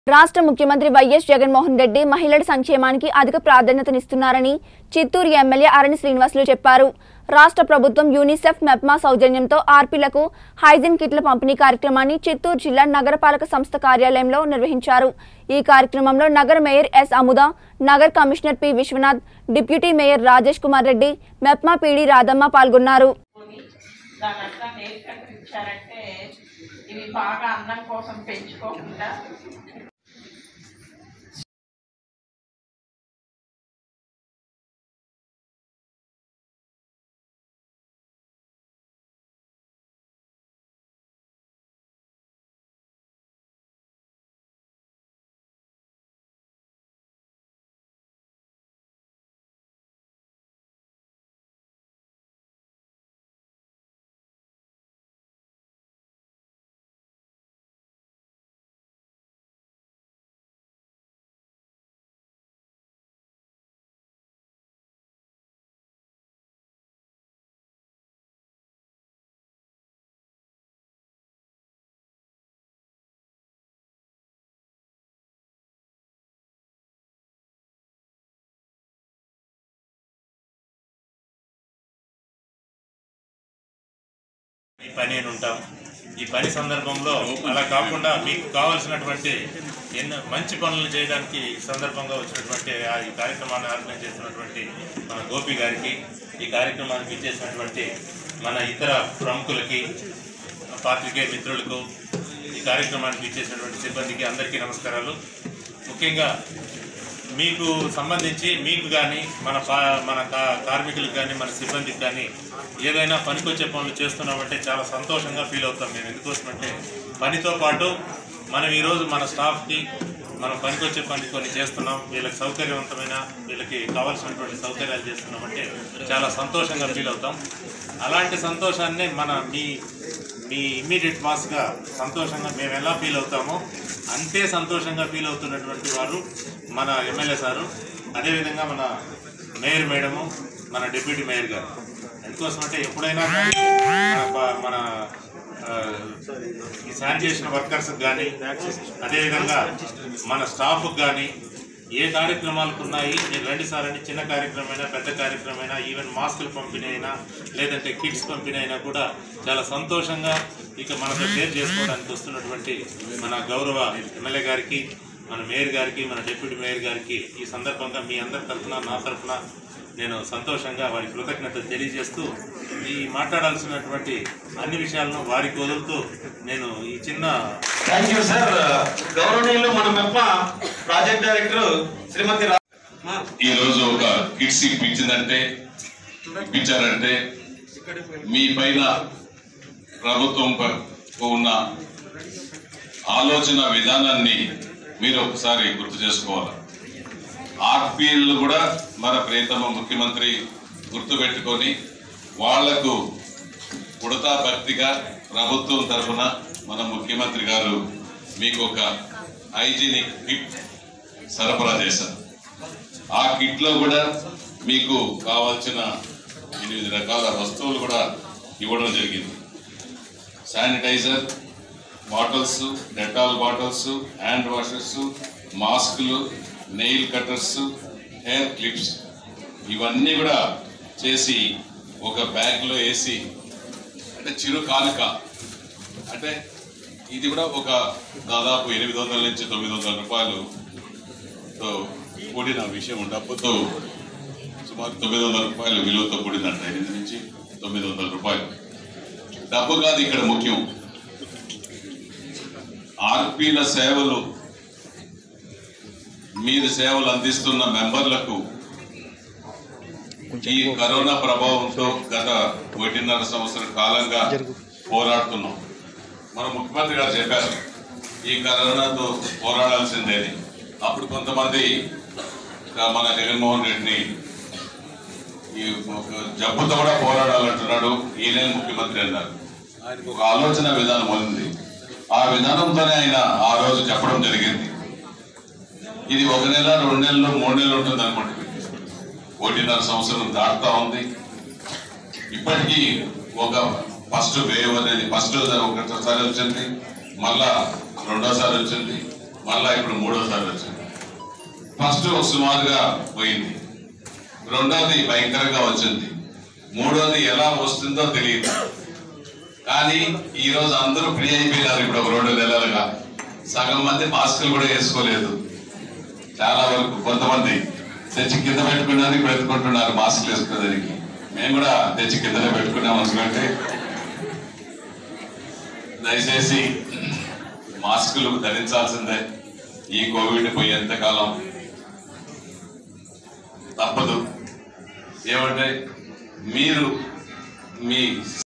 రాష్ట్ర ముఖ్యమంత్రి వైఎస్ జగన్మోహన్ రెడ్డి మహిళల సంక్షేమానికి అధిక ప్రాధాన్యతనిస్తున్నారని చిత్తూరు ఎమ్మెల్యే అరణి శ్రీనివాసులు చెప్పారు రాష్ట్ర ప్రభుత్వం యూనిసెఫ్ మెప్మా సౌజన్యంతో ఆర్పీలకు హైజిన్ కిట్ల పంపిణీ కార్యక్రమాన్ని చిత్తూరు జిల్లా నగరపాలక సంస్థ కార్యాలయంలో నిర్వహించారు ఈ కార్యక్రమంలో నగర మేయర్ ఎస్ అముద నగర్ commissioner P Viswanath deputy mayor Rajesh Kumar Reddy MEPMA PD Radhamma పాల్గొన్నారు కొని దాని అట్లా నేర్ కట్టర్ ఇచ్చారంటే ఇవి బాగా అందం కోసం పెంచుకోకుండా ఈ పని అని ఉంటాం ఈ పని సందర్భంలో అలా కాకుండా మీకు కావలసినటువంటి ఎన్నో మంచి పనులు చేయడానికి ఈ సందర్భంగా వచ్చినటువంటి ఆ ఈ కార్యక్రమాన్ని ఆర్గనైజ్ చేస్తున్నటువంటి మన గోపి గారికి ఈ కార్యక్రమానికి ఇచ్చేసినటువంటి మన ఇతర ప్రముఖులకి పాత్రికేయ మిత్రులకు ఈ కార్యక్రమానికి ఇచ్చేసినటువంటి సిబ్బందికి అందరికీ నమస్కారాలు ముఖ్యంగా మీకు సంబంధించి మీకు కానీ మన పా- మన కా- కార్మికులకు కానీ మన సిబ్బందికి కానీ ఏదైనా పనికొచ్చే పనులు చేస్తున్నామంటే చాలా సంతోషంగా ఫీల్ అవుతాం మేము ఎందుకోసమంటే పనితో పాటు మనం ఈరోజు మన స్టాఫ్కి మనం పనికొచ్చే పని కొన్ని చేస్తున్నాం వీళ్ళకి సౌకర్యవంతమైన వీళ్ళకి కావాల్సినటువంటి సౌకర్యాలు చేస్తున్నామంటే చాలా సంతోషంగా ఫీల్ అవుతాం అలాంటి సంతోషాన్ని మన మీ మీ ఇమ్మీడియట్ బాస్గా సంతోషంగా మేము ఎలా ఫీల్ అవుతామో అంతే సంతోషంగా ఫీల్ అవుతున్నటువంటి వారు మన ఎమ్మెల్యే సారు అదేవిధంగా మన మేయర్ మేడము మన డిప్యూటీ మేయర్ గారు ఎందుకోసం అంటే ఎప్పుడైనా కానీ మన ప- మన ఆ, ఈ శానిటేషన్ వర్కర్స్కి కానీ అదేవిధంగా మన స్టాఫ్కి కానీ ఏ కార్యక్రమాలకు ఉన్నాయి మీరు రండి సార్ అని చిన్న కార్యక్రమమైనా పెద్ద కార్యక్రమమైనా ఈవెన్ మాస్కులు పంపిణీ అయినా లేదంటే కిట్స్ పంపిణీ అయినా కూడా చాలా సంతోషంగా ఇక మనతో షేర్ చేసుకోవడానికి వస్తున్నటువంటి మన గౌరవ ఎమ్మెల్యే గారికి మన మేయర్ గారికి మన డిప్యూటీ మేయర్ గారికి ఈ సందర్భంగా మీ అందరి తరఫున నా తరఫున నేను సంతోషంగా వారి కృతజ్ఞతలు తెలియజేస్తూ ఈ మాట్లాడాల్సినటువంటి అన్ని విషయాలను వారికి వదులుతూ నేను ఈ చిన్న థ్యాంక్ యూ సార్ గౌరవనీయులు మన మెప్ప ప్రాజెక్ట్ డైరెక్టర్ శ్రీమతి రా- ఈ రోజు ఒక కిట్స్ ఇప్పించిందంటే ఇప్పించారంటే మీ పైన ప్రభుత్వం ప- ఉన్న ఆలోచన విధానాన్ని మీరు ఒకసారి గుర్తు చేసుకోవాలి ఆర్పీలు కూడా మన ప్రియతమ ముఖ్యమంత్రి గుర్తుపెట్టుకొని వాళ్లకు ఉడతా భక్తిగా ప్రభుత్వం తరఫున మన ముఖ్యమంత్రి గారు మీకు ఒక హైజీనిక్ కిట్ సరఫరా చేశారు ఆ కిట్ లో కూడా మీకు కావాల్సిన ఎనిమిది రకాల వస్తువులు కూడా ఇవ్వడం జరిగింది sanitiser bottles Dettol bottles hand washers మాస్కులు నెయిల్ కట్టర్స్ హెయిర్ క్లిప్స్ ఇవన్నీ కూడా చేసి ఒక బ్యాగ్లో వేసి అంటే చిరు కానుక అంటే ఇది కూడా ఒక దాదాపు ఎనిమిది వందల నుంచి తొమ్మిది వందల రూపాయలు తో కూడిన విషయం డబ్బుతో సుమారు తొమ్మిది వందల రూపాయలు విలువతో కూడిందంట ఎనిమిది నుంచి తొమ్మిది వందల రూపాయలు డబ్బు కాదు ఇక్కడ ముఖ్యం ఆర్పీల సేవలు మీరు సేవలు అందిస్తున్న మెంబర్లకు ఈ కరోనా ప్రభావంతో గత ఒకటిన్నర సంవత్సరం కాలంగా పోరాడుతున్నాం మన ముఖ్యమంత్రి గారు చెప్పారు ఈ కరోనాతో పోరాడాల్సిందే అని. అప్పుడు కొంతమంది ఆ, మన జగన్మోహన్ రెడ్డిని ఈ ఒక జబ్బుతో కూడా పోరాడాలంటున్నాడు ఈయన ముఖ్యమంత్రి అన్నారు ఆయనకు ఒక ఆలోచన విధానం ఉంది ఆ విధానంతోనే ఆయన ఆ రోజు చెప్పడం జరిగింది ఇది ఒక నెల రెండు నెలలు మూడు నెలలు ఉంటుంది అనుకోండి ఒకటిన్నర సంవత్సరం దాటుతా ఉంది ఇప్పటికీ ఒక ఫస్ట్ వేవ్ అనేది ఫస్ట్ ఒకసారి వచ్చింది మళ్ళా రెండోసారి వచ్చింది మళ్ళా ఇప్పుడు మూడోసారి వచ్చింది ఫస్ట్ సుమారుగా పోయింది రెండోది భయంకరంగా వచ్చింది మూడోది ఎలా వస్తుందో తెలియదు కానీ ఈ రోజు అందరూ ఫ్రీ అయిపోయినారు ఇప్పుడు ఒక రెండు నెలలుగా సగం మంది మాస్కులు కూడా వేసుకోలేదు చాలా వరకు కొంతమంది తెచ్చి కింద పెట్టుకున్నారు ఇప్పుడు ఎత్తుకుంటున్నారు మాస్కులు వేసుకోవడానికి మేము కూడా తెచ్చి కిందనే పెట్టుకున్నాం ఎందుకంటే దయచేసి మాస్కులు ధరించాల్సిందే ఈ కోవిడ్ పోయేంత కాలం తప్పదు ఏమంటే మీరు మీ